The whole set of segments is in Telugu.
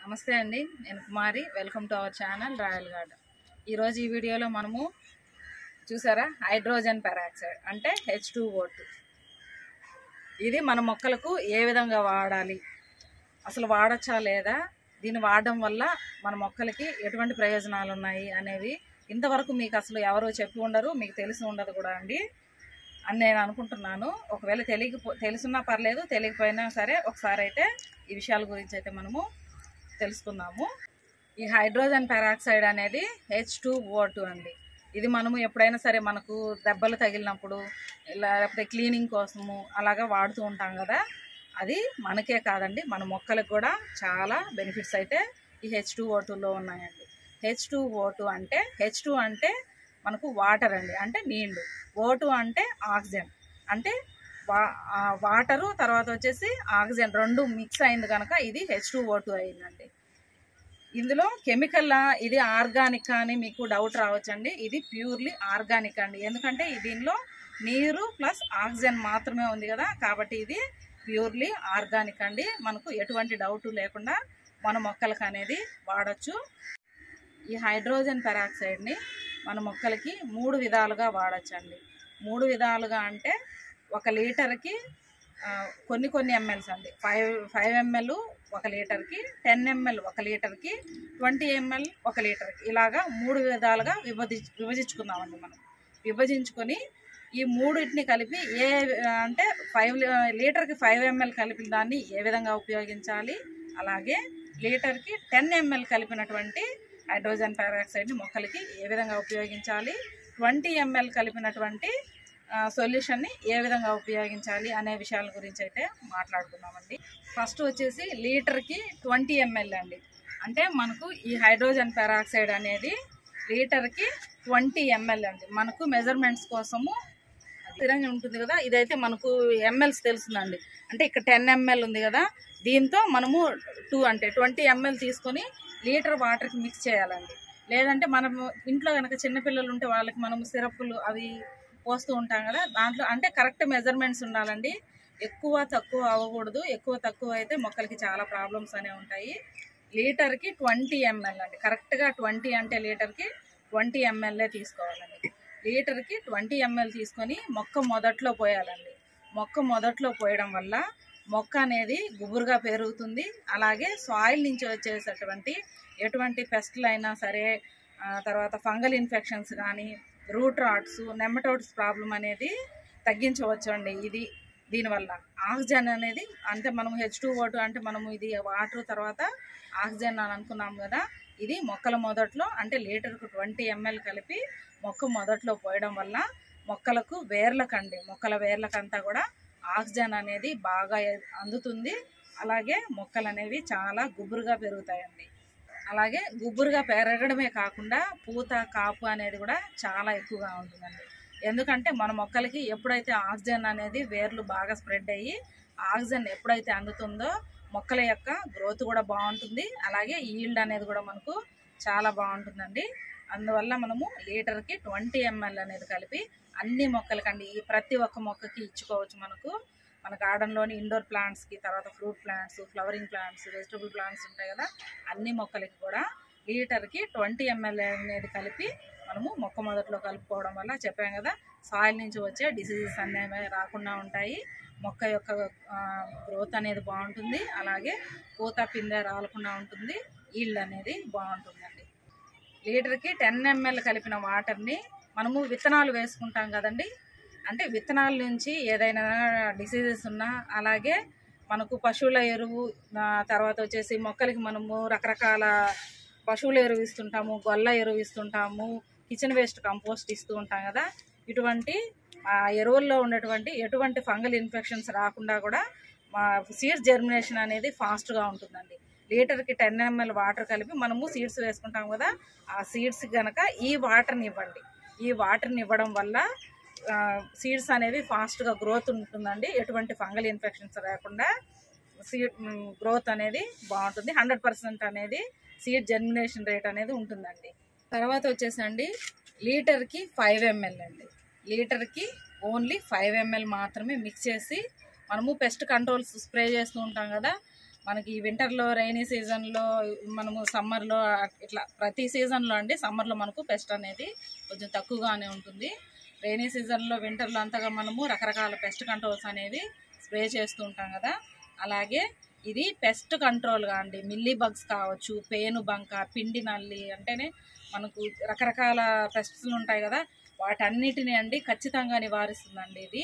నమస్తే అండి నేను Kumari welcome to our channel royal garden ఈరోజు ఈ వీడియోలో మనము చూసారా హైడ్రోజన్ పెరాక్సైడ్ అంటే హెచ్ టూ ఇది మన మొక్కలకు ఏ విధంగా వాడాలి అసలు వాడచ్చా లేదా దీన్ని వాడడం వల్ల మన మొక్కలకి ఎటువంటి ప్రయోజనాలు ఉన్నాయి అనేవి ఇంతవరకు మీకు అసలు ఎవరో చెప్పి ఉండరు మీకు తెలిసి ఉండదు కూడా అండి అని నేను అనుకుంటున్నాను ఒకవేళ తెలియకపో తెలుసున్నా పర్లేదు తెలియకపోయినా సరే ఒకసారి అయితే ఈ విషయాల గురించి అయితే మనము తెలుసుకుందాము ఈ హైడ్రోజన్ పెరాక్సైడ్ అనేది హెచ్ టూ ఓ టూ అండి ఇది మనము ఎప్పుడైనా సరే మనకు దెబ్బలు తగిలినప్పుడు ఇలా లేకపోతే క్లీనింగ్ కోసము అలాగా వాడుతూ ఉంటాం కదా అది మనకే కాదండి మన మొక్కలకు కూడా చాలా బెనిఫిట్స్ అయితే ఈ హెచ్ టూ ఓ టూలో ఉన్నాయండి హెచ్ టూ ఓ టూ అంటే హెచ్ టూ అంటే మనకు వాటర్ అండి అంటే నీళ్లు ఓ టూ అంటే ఆక్సిజన్ అంటే వా ఆ వాటరు తర్వాత వచ్చేసి ఆక్సిజన్ రెండు మిక్స్ అయింది కనుక ఇది హెచ్ టూ ఓ టూ అయిందండి ఇందులో కెమికల్ ఇది ఆర్గానిక్ అని మీకు డౌట్ రావచ్చండి ఇది ప్యూర్లీ ఆర్గానిక్ అండి ఎందుకంటే ఈ దీనిలో నీరు ప్లస్ ఆక్సిజన్ మాత్రమే ఉంది కదా కాబట్టి ఇది ప్యూర్లీ ఆర్గానిక్ అండి మనకు ఎటువంటి డౌట్ లేకుండా మన మొక్కలకు అనేది వాడచ్చు ఈ హైడ్రోజన్ పెరాక్సైడ్ని మన మొక్కలకి మూడు విధాలుగా వాడచ్చండి మూడు విధాలుగా అంటే ఒక లీటర్కి ఆ, కొన్ని కొన్ని ఎంఎల్స్ అండి ఫైవ్ ఫైవ్ ఎంఎల్ ఒక లీటర్కి టెన్ ఎంఎల్ ఒక లీటర్కి ట్వంటీ ఎంఎల్ ఒక లీటర్కి ఇలాగా మూడు విధాలుగా విభజి విభజించుకుందామండి మనం విభజించుకొని ఈ మూడింటిని కలిపి ఏ అంటే ఫైవ్ లీటర్కి ఫైవ్ ఎంఎల్ కలిపిన దాన్ని ఏ విధంగా ఉపయోగించాలి అలాగే లీటర్కి టెన్ ఎంఎల్ కలిపినటువంటి హైడ్రోజన్ పెరాక్సైడ్ని మొక్కలకి ఏ విధంగా ఉపయోగించాలి ట్వంటీ ఎంఎల్ కలిపినటువంటి సొల్యూషన్ని ఏ విధంగా ఉపయోగించాలి అనే విషయాల గురించి అయితే మాట్లాడుకుందామండి ఫస్ట్ వచ్చేసి లీటర్కి ట్వంటీ ఎంఎల్ అండి అంటే మనకు ఈ హైడ్రోజన్ పెరాక్సైడ్ అనేది లీటర్కి ట్వంటీ ఎంఎల్ అండి మనకు మెజర్మెంట్స్ కోసము స్థిరంగా ఉంటుంది కదా ఇదైతే మనకు ఎంఎల్స్ తెలుస్తుందండి అంటే ఇక్కడ టెన్ ఎంఎల్ ఉంది కదా దీంతో మనము టూ అంటే ట్వంటీ ఎంఎల్ తీసుకొని లీటర్ వాటర్కి మిక్స్ చేయాలండి లేదంటే మనము ఇంట్లో కనుక చిన్నపిల్లలు ఉంటే వాళ్ళకి మనము సిరప్పులు అవి పోస్తూ ఉంటాం కదా దాంట్లో అంటే కరెక్ట్ మెజర్మెంట్స్ ఉండాలండి ఎక్కువ తక్కువ అవ్వకూడదు ఎక్కువ తక్కువ అయితే మొక్కలకి చాలా ప్రాబ్లమ్స్ అనేవి ఉంటాయి లీటర్కి ట్వంటీ ఎంఎల్ అండి కరెక్ట్గా ట్వంటీ అంటే లీటర్కి ట్వంటీ ఎంఎల్ఏ తీసుకోవాలండి లీటర్కి ట్వంటీ ఎంఎల్ తీసుకొని మొక్క మొదట్లో పోయాలండి మొక్క మొదట్లో పోయడం వల్ల మొక్క అనేది గుబురుగా పెరుగుతుంది అలాగే సాయిల్ నుంచి వచ్చేటటువంటి ఎటువంటి పెస్టులు అయినా సరే ఆ, తర్వాత ఫంగల్ ఇన్ఫెక్షన్స్ కానీ రూట్ రాట్స్ నెమటోడ్స్ ప్రాబ్లం అనేది తగ్గించవచ్చు అండి ఇది దీనివల్ల ఆక్సిజన్ అనేది అంటే మనం హెచ్ టూ ఓటు అంటే మనము ఇది వాటర్ తర్వాత ఆక్సిజన్ అని అనుకున్నాం కదా ఇది మొక్కల మొదట్లో అంటే లీటర్కు ట్వంటీ ఎంఎల్ కలిపి మొక్క మొదట్లో పోయడం వల్ల మొక్కలకు వేర్లకండి మొక్కల వేర్లకంతా కూడా ఆక్సిజన్ అనేది బాగా ఎ- అందుతుంది అలాగే మొక్కలు అనేవి చాలా గుబురుగా పెరుగుతాయండి అలాగే గుబురుగా పెరగడమే కాకుండా పూత కాపు అనేది కూడా చాలా ఎక్కువగా ఉంటుందండి ఎందుకంటే మన మొక్కలకి ఎప్పుడైతే ఆక్సిజన్ అనేది వేర్లు బాగా స్ప్రెడ్ అయ్యి ఆక్సిజన్ ఎప్పుడైతే అందుతుందో మొక్కల యొక్క గ్రోత్ కూడా బాగుంటుంది అలాగే ఈల్డ్ అనేది కూడా మనకు చాలా బాగుంటుందండి అందువల్ల మనము లీటర్కి ట్వంటీ ఎంఎల్ అనేది కలిపి అన్ని మొక్కలకండి ఈ ప్రతి ఒక్క మొక్కకి ఇచ్చుకోవచ్చు మనకు మన గార్డెన్లోని ఇండోర్ ప్లాంట్స్కి తర్వాత fruit plants flowering plants vegetable plants ఉంటాయి కదా అన్ని మొక్కలకి కూడా లీటర్కి ట్వంటీ ఎంఎల్ అనేది కలిపి మనము మొక్క మొదట్లో కలుపుకోవడం వల్ల చెప్పాం కదా సాయిల్ నుంచి వచ్చే డిసీజెస్ అనేవి రాకుండా ఉంటాయి మొక్క యొక్క గ్రోత్ అనేది బాగుంటుంది అలాగే పూత పిందె రాలకుండా ఉంటుంది ఈల్డ్ అనేది బాగుంటుందండి లీటర్కి టెన్ ఎంఎల్ కలిపిన వాటర్ని మనము విత్తనాలు వేసుకుంటాం కదండి అంటే విత్తనాల నుంచి ఏదైనా డిసీజెస్ ఉన్నా అలాగే మనకు పశువుల ఎరువు ఆ, తర్వాత వచ్చేసి మొక్కలకి మనము రకరకాల పశువుల ఎరువు ఇస్తుంటాము గొల్ల ఎరువు ఇస్తుంటాము కిచెన్ వేస్ట్ కంపోస్ట్ ఇస్తూ ఉంటాం కదా ఇటువంటి ఆ ఎరువుల్లో ఉన్నటువంటి ఎటువంటి ఫంగల్ ఇన్ఫెక్షన్స్ రాకుండా కూడా మా సీడ్స్ జర్మినేషన్ అనేది ఫాస్ట్గా ఉంటుందండి లీటర్కి టెన్ ఎంఎల్ వాటర్ కలిపి మనము సీడ్స్ వేసుకుంటాం కదా ఆ సీడ్స్ కనుక ఈ వాటర్ని ఇవ్వండి ఈ వాటర్ని ఇవ్వడం వల్ల సీడ్స్ అనేవి ఫాస్ట్గా గ్రోత్ ఉంటుందండి ఎటువంటి ఫంగల్ ఇన్ఫెక్షన్స్ రాకుండా సీడ్ గ్రోత్ అనేది బాగుంటుంది హండ్రెడ్ పర్సెంట్ అనేది సీడ్ జర్మినేషన్ రేట్ అనేది ఉంటుందండి తర్వాత వచ్చేసండి లీటర్కి ఫైవ్ ఎంఎల్ అండి లీటర్కి ఓన్లీ ఫైవ్ ఎంఎల్ మాత్రమే మిక్స్ చేసి మనము పెస్ట్ కంట్రోల్స్ స్ప్రే చేస్తూ ఉంటాం కదా మనకి ఈ వింటర్లో రైనీ సీజన్లో మనము సమ్మర్లో ఇట్లా ప్రతి సీజన్లో అండి సమ్మర్లో మనకు పెస్ట్ అనేది కొంచెం తక్కువగానే ఉంటుంది రైనీ సీజన్లో వింటర్లో అంతగా మనము రకరకాల పెస్ట్ కంట్రోల్స్ అనేవి స్ప్రే చేస్తూ ఉంటాం కదా అలాగే ఇది పెస్ట్ కంట్రోల్గా అండి మిల్లీ బగ్స్ కావచ్చు పేను బంక పిండి నల్లి అంటేనే మనకు రకరకాల పెస్ట్స్ ఉంటాయి కదా వాటన్నిటిని అండి ఖచ్చితంగా నివారిస్తుందండి ఇది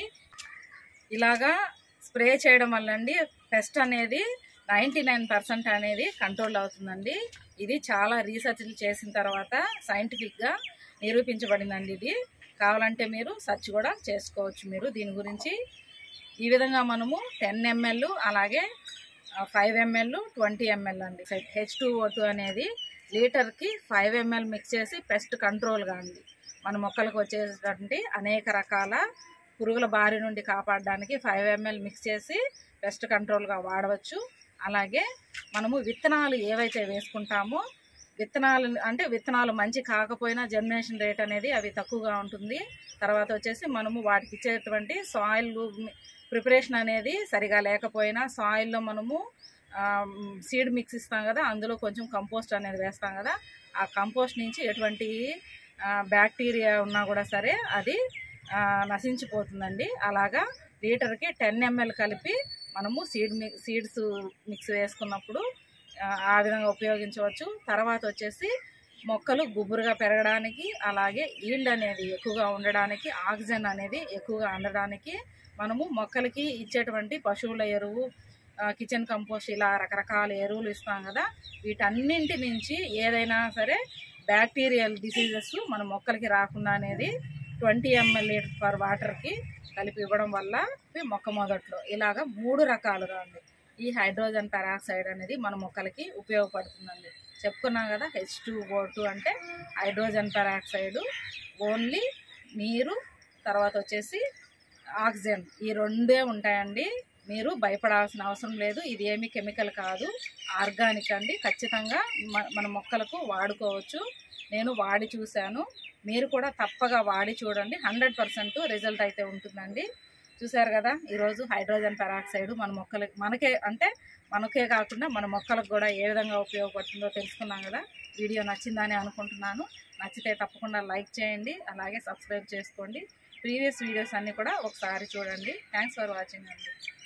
ఇలాగా స్ప్రే చేయడం వల్ల అండి పెస్ట్ అనేది నైంటీ నైన్ పర్సెంట్ అనేది కంట్రోల్ అవుతుందండి ఇది చాలా రీసెర్చ్లు చేసిన తర్వాత సైంటిఫిక్గా నిరూపించబడిందండి ఇది కావాలంటే మీరు సెర్చ్ కూడా చేసుకోవచ్చు మీరు దీని గురించి ఈ విధంగా మనము టెన్ ఎంఎల్ అలాగే ఫైవ్ ఎంఎల్ ట్వంటీ ఎంఎల్ అండి హెచ్ టూ ఓ టూ అనేది లీటర్కి ఫైవ్ ఎంఎల్ మిక్స్ చేసి పెస్ట్ కంట్రోల్గా అండి మన మొక్కలకు వచ్చేటువంటి అనేక రకాల పురుగుల బారి నుండి కాపాడడానికి ఫైవ్ ఎంఎల్ మిక్స్ చేసి పెస్ట్ కంట్రోల్గా వాడవచ్చు అలాగే మనము విత్తనాలు ఏవైతే వేసుకుంటామో విత్తనాలు అంటే విత్తనాలు మంచి కాకపోయినా జర్మినేషన్ రేట్ అనేది అవి తక్కువగా ఉంటుంది తర్వాత వచ్చేసి మనము వాటికి ఇచ్చేటువంటి సాయిల్ ప్రిపరేషన్ అనేది సరిగా లేకపోయినా సాయిల్లో మనము సీడ్ మిక్స్ ఇస్తాం కదా అందులో కొంచెం కంపోస్ట్ అనేది వేస్తాం కదా ఆ కంపోస్ట్ నుంచి ఎటువంటి బ్యాక్టీరియా ఉన్నా కూడా సరే అది ఆ, నశించిపోతుందండి అలాగా లీటర్కి టెన్ ఎంఎల్ కలిపి మనము సీడ్ మి సీడ్స్ మిక్స్ వేసుకున్నప్పుడు ఆ, ఆ విధంగా ఉపయోగించవచ్చు తర్వాత వచ్చేసి మొక్కలు గుబురుగా పెరగడానికి అలాగే ఈల్డ్ అనేది ఎక్కువగా ఉండడానికి ఆక్సిజన్ అనేది ఎక్కువగా అందడానికి మనము మొక్కలకి ఇచ్చేటువంటి పశువుల ఎరువు ఆ, కిచెన్ కంపోస్ట్ ఇలా రకరకాల ఎరువులు ఇస్తాం కదా వీటన్నింటి నుంచి ఏదైనా సరే బ్యాక్టీరియల్ డిసీజెస్ మన మొక్కలకి రాకుండా అనేది ట్వంటీ ఎంఎల్ లీటర్ పర్ వాటర్కి కలిపి ఇవ్వడం వల్ల ఇవి మొక్క మొదట్లో ఇలాగ మూడు రకాలుగా ఉంది ఈ హైడ్రోజన్ పెరాక్సైడ్ అనేది మన మొక్కలకి ఉపయోగపడుతుందండి చెప్పుకున్నాం కదా హెచ్ టూ ఓ టూ అంటే హైడ్రోజన్ పెరాక్సైడ్ ఓన్లీ నీరు తర్వాత వచ్చేసి ఆక్సిజన్ ఈ రెండే ఉంటాయండి మీరు భయపడాల్సిన అవసరం లేదు ఇది ఏమి కెమికల్ కాదు ఆర్గానిక్ అండి ఖచ్చితంగా మ- మన మొక్కలకు వాడుకోవచ్చు నేను వాడి చూశాను మీరు కూడా తప్పగా వాడి చూడండి హండ్రెడ్ పర్సెంట్ రిజల్ట్ అయితే ఉంటుందండి చూసారు కదా ఈరోజు హైడ్రోజన్ పెరాక్సైడ్ మన మొక్కలకి మనకే అంటే మనకే కాకుండా మన మొక్కలకు కూడా ఏ విధంగా ఉపయోగపడుతుందో తెలుసుకున్నాం కదా వీడియో నచ్చిందని అనుకుంటున్నాను నచ్చితే తప్పకుండా లైక్ చేయండి అలాగే సబ్స్క్రైబ్ చేసుకోండి ప్రీవియస్ వీడియోస్ అన్నీ కూడా ఒకసారి చూడండి థ్యాంక్స్ ఫర్ వాచింగ్ అండి